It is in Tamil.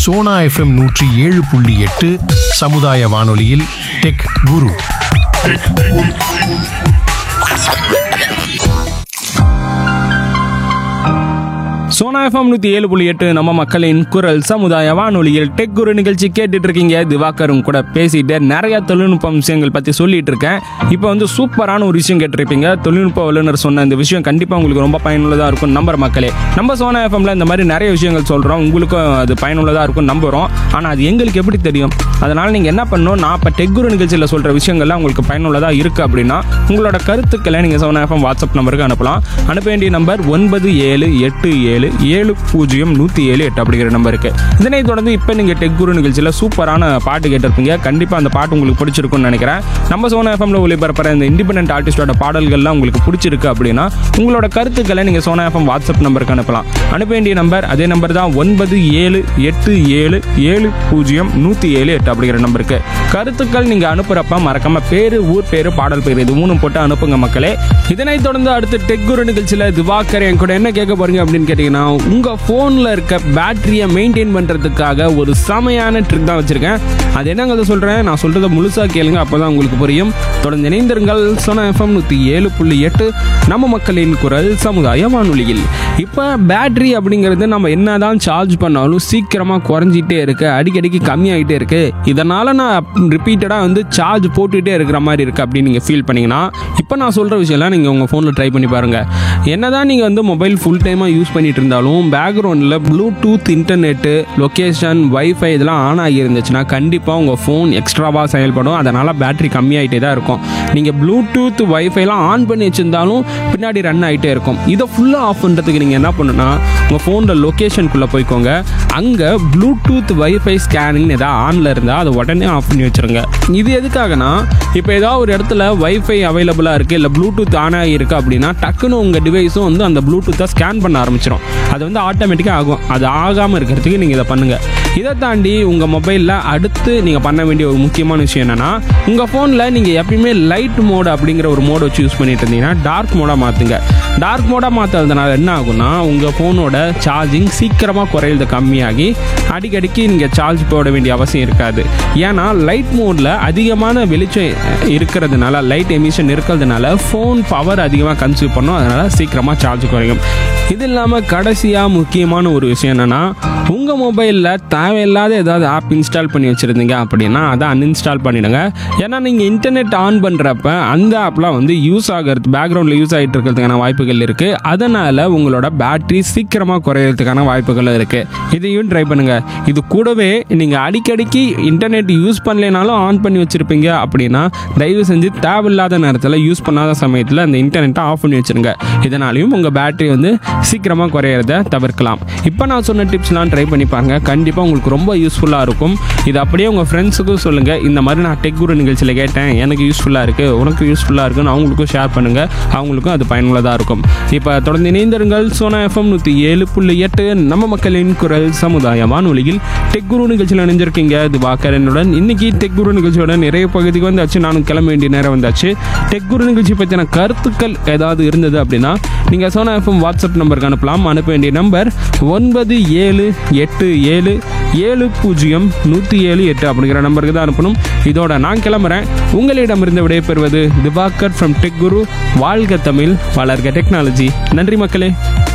சோனா எஃப்எம் நூற்றி ஏழு புள்ளி எட்டு சமுதாய வானொலியில் டெக் குரு சோனா எஃப்எம் நூற்றி ஏழு புள்ளி எட்டு நம்ம மக்களின் குரல் சமுதாய வானொலியில் டெக் குரு நிகழ்ச்சி கேட்டுட்டு இருக்கீங்க திவாகரும் கூட பேசிட்டு நிறைய தொழில்நுட்ப விஷயங்கள் பற்றி சொல்லிட்டு இருக்கேன் இப்போ வந்து சூப்பரான ஒரு விஷயம் கேட்டிருப்பீங்க தொழில்நுட்ப வல்லுநர் சொன்ன இந்த விஷயம் கண்டிப்பாக உங்களுக்கு ரொம்ப பயனுள்ளதாக இருக்கும் நம்புற மக்களே நம்ம சோனா எஃப்எம்ல இந்த மாதிரி நிறைய விஷயங்கள் சொல்கிறோம் உங்களுக்கும் அது பயனுள்ளதாக இருக்கும் நம்புகிறோம் ஆனால் அது எங்களுக்கு எப்படி தெரியும் அதனால் நீங்கள் என்ன பண்ணணும் நான் இப்போ டெக் குரு நிகழ்ச்சியில் சொல்கிற விஷயங்கள்லாம் உங்களுக்கு பயனுள்ளதாக இருக்குது அப்படின்னா உங்களோட கருத்துக்களை நீங்கள் சோனா எஃப்எம் வாட்ஸ்அப் நம்பருக்கு அனுப்பலாம் அனுப்ப வேண்டிய நம்பர் ஒன்பது ஏழு எட்டு ஏழு ஏழு பூஜ்ஜியம் நூற்றி ஏழு எட்டு அப்படிங்கிற நம்பருக்கு இதனைத் தொடர்ந்து இப்போ நீங்கள் டெக் குரு நிகழ்ச்சியில் சூப்பரான பாட்டு கேட்டிருப்பீங்க கண்டிப்பாக அந்த பாட்டு உங்களுக்கு பிடிச்சிருக்கும்னு நினைக்கிறேன் நம்ம சோனா எஃப்எம்ல ஒளிபரப்புற இந்த இண்டிபெண்டன்ட் ஆர்டிஸ்டோட பாடல்கள்லாம் உங்களுக்கு பிடிச்சிருக்கு அப்படின்னா உங்களோட கருத்துக்களை நீங்கள் சோனா எஃப்எம் வாட்ஸ்அப் நம்பருக்கு அனுப்பலாம் அனுப்ப வேண்டிய நம்பர் அதே நம்பர் தான் ஒன்பது ஏழு எட்டு ஏழு ஏழு பூஜ்ஜியம் நூற்றி ஏழு எட்டு அப்படிங்கிற நம்பருக்கு கருத்துக்கள் நீங்கள் அனுப்புகிறப்ப மறக்காம பேரு ஊர் பேரு பாடல் பேர் இது மூணும் போட்டு அனுப்புங்க மக்களே இதனைத் தொடர்ந்து அடுத்து டெக் குரு நிகழ்ச்சியில் திவாகர் என் கூட என்ன கேட்க போறீங்க அப்படின்னு கேட்டிங்கன்னா உங்கள் ஃபோனில் இருக்க பேட்டரியை மெயின்டைன் பண்ணுறதுக்காக ஒரு செமையான ட்ரிக் தான் வச்சுருக்கேன் அது என்னங்கிறத சொல்கிறேன் நான் சொல்கிறத முழுசாக கேளுங்க அப்போ தான் உங்களுக்கு புரியும் தொடர்ந்து இணைந்திருங்கள் சொன்ன எஃப்எம் நூற்றி ஏழு புள்ளி எட்டு நம்ம மக்களின் குரல் சமுதாய வானொலியில் இப்போ பேட்டரி அப்படிங்கிறது நம்ம என்னதான் சார்ஜ் பண்ணாலும் சீக்கிரமாக குறைஞ்சிட்டே இருக்கு அடிக்கடிக்கு கம்மியாகிட்டே இருக்கு இதனால் நான் ரிப்பீட்டடாக வந்து சார்ஜ் போட்டுகிட்டே இருக்கிற மாதிரி இருக்குது அப்படின்னு நீங்கள் ஃபீல் பண்ணீங்கன்னா இப்போ நான் சொல்கிற விஷயம்லாம் நீங்கள் உங்கள் ஃபோனில் ட்ரை பண்ணி பாருங்கள் என்னதான் நீங்கள் வந்து மொபைல் ஃபுல் டைமாக யூஸ் பண்ணிட்டு இருந்தாலும் பேக்ரவுண்டில் ப்ளூடூத் இன்டர்நெட்டு லொக்கேஷன் வைஃபை இதெல்லாம் ஆன் ஆகி இருந்துச்சுன்னா கண்டிப்பாக உங்கள் ஃபோன் எக்ஸ்ட்ராவாக செயல்படும் அதனால் பேட்டரி கம்மியாகிட்டே தான் இருக்கும் நீங்கள் ப்ளூடூத் வைஃபைலாம் ஆன் பண்ணி வச்சுருந்தாலும் பின்னாடி ரன் ஆகிட்டே இருக்கும் இதை ஃபுல்லாக ஆஃப் பண்ணுறதுக்கு நீங்கள் என்ன பண்ணுன்னா உங்கள் ஃபோனில் லொக்கேஷனுக்குள்ளே போய்க்கோங்க அங்கே ப்ளூடூத் வைஃபை ஸ்கேனிங் ஏதாவது ஆனில் இருந்தால் அதை உடனே ஆஃப் பண்ணி வச்சுருங்க இது எதுக்காகனா இப்போ ஏதாவது ஒரு இடத்துல வைஃபை அவைலபிளாக இருக்குது இல்லை ப்ளூடூத் ஆன் ஆகியிருக்கு அப்படின்னா டக்குன்னு உங்கள் டிவைஸும் வந்து அந்த ப்ளூடூத்தை ஸ்கேன் பண்ண ஆரம்பிச்சிடும் அது வந்து ஆட்டோமேட்டிக்காக ஆகும் அது ஆகாமல் இருக்கிறதுக்கு நீங்கள் இதை பண்ணுங்கள் இதை தாண்டி உங்கள் மொபைலில் அடுத்து நீங்கள் பண்ண வேண்டிய ஒரு முக்கியமான விஷயம் என்னென்னா உங்கள் ஃபோனில் நீங்கள் எப்பயுமே லைட் மோடு அப்படிங்கிற ஒரு மோட் வச்சு யூஸ் பண்ணிட்டு இருந்தீங்கன்னா டார்க் மோடாக மாற்றுங்க டார்க் மோடாக மாற்றுறதுனால என்ன ஆகும்னா உங்கள் ஃபோனோட சார்ஜிங் சீக்கிரமாக குறையிறது கம்மியாகி அடிக்கடிக்கு நீங்கள் சார்ஜ் போட வேண்டிய அவசியம் இருக்காது ஏன்னா லைட் மோடில் அதிகமான வெளிச்சம் இருக்கிறதுனால லைட் எமிஷன் இருக்கிறதுனால ஃபோன் பவர் அதிகமாக கன்சியூம் பண்ணும் அதனால் சீக்கிரமாக சார்ஜ் குறையும் இது இல்லாமல் கடைசியாக முக்கியமான ஒரு விஷயம் என்னென்னா உங்கள் மொபைலில் தேவையில்லாத ஏதாவது ஆப் இன்ஸ்டால் பண்ணி வச்சுருந்தீங்க அப்படின்னா அதை அன்இன்ஸ்டால் பண்ணிடுங்க ஏன்னா நீங்கள் இன்டர்நெட் ஆன் பண்ணுறப்ப அந்த ஆப்லாம் வந்து யூஸ் ஆகிறது பேக்ரவுண்டில் யூஸ் ஆகிட்டு இருக்கிறதுக்கான வாய்ப்புகள் இருக்குது அதனால் உங்களோட பேட்டரி சீக்கிரமாக குறையிறதுக்கான வாய்ப்புகள் இருக்குது இதையும் ட்ரை பண்ணுங்கள் இது கூடவே நீங்கள் அடிக்கடிக்கு இன்டர்நெட் யூஸ் பண்ணலைனாலும் ஆன் பண்ணி வச்சுருப்பீங்க அப்படின்னா தயவு செஞ்சு தேவையில்லாத நேரத்தில் யூஸ் பண்ணாத சமயத்தில் அந்த இன்டர்நெட்டை ஆஃப் பண்ணி வச்சுருங்க இதனாலையும் உங்கள் பேட்டரி வந்து சீக்கிரமாக குறையிறத தவிர்க்கலாம் இப்போ நான் சொன்ன டிப்ஸ்லாம் ட்ரை பண்ணி பாருங்க கண்டிப்பாக உங்களுக்கு ரொம்ப யூஸ்ஃபுல்லாக இருக்கும் இது அப்படியே உங்கள் ஃப்ரெண்ட்ஸுக்கும் சொல்லுங்கள் இந்த மாதிரி நான் டெக் குரு நிகழ்ச்சியில் கேட்டேன் எனக்கு யூஸ்ஃபுல்லாக இருக்குது உனக்கு யூஸ்ஃபுல்லாக இருக்குன்னு அவங்களுக்கும் ஷேர் பண்ணுங்கள் அவங்களுக்கும் அது பயனுள்ளதாக இருக்கும் இப்போ தொடர்ந்து இணைந்திருங்கள் சோனா எஃப்எம் நூற்றி ஏழு புள்ளி எட்டு நம்ம மக்களின் குரல் சமுதாய வானொலியில் டெக் குரு நிகழ்ச்சியில் இணைஞ்சிருக்கீங்க இது வாக்கரனுடன் இன்னைக்கு டெக் குரு நிகழ்ச்சியோட நிறைய பகுதிக்கு வந்தாச்சு நானும் கிளம்ப வேண்டிய நேரம் வந்தாச்சு டெக் குரு நிகழ்ச்சி பற்றின கருத்துக்கள் ஏதாவது இருந்தது அப்படின்னா நீங்கள் சோனா எஃப்எம் வாட்ஸ்அப் நம்பருக்கு அனுப்பலாம் அனுப்ப வேண்டிய நம்பர் ஒன்பது ஏழு எட்டு ஏழு ஏழு பூஜ்ஜியம் நூற்றி ஏழு எட்டு அப்படிங்கிற நம்பருக்கு தான் அனுப்பணும் இதோட நான் கிளம்புறேன் உங்களிடமிருந்து விடைபெறுவது திவாகர் ஃப்ரம் டெக் குரு வாழ்க தமிழ் வளர்க டெக்னாலஜி நன்றி மக்களே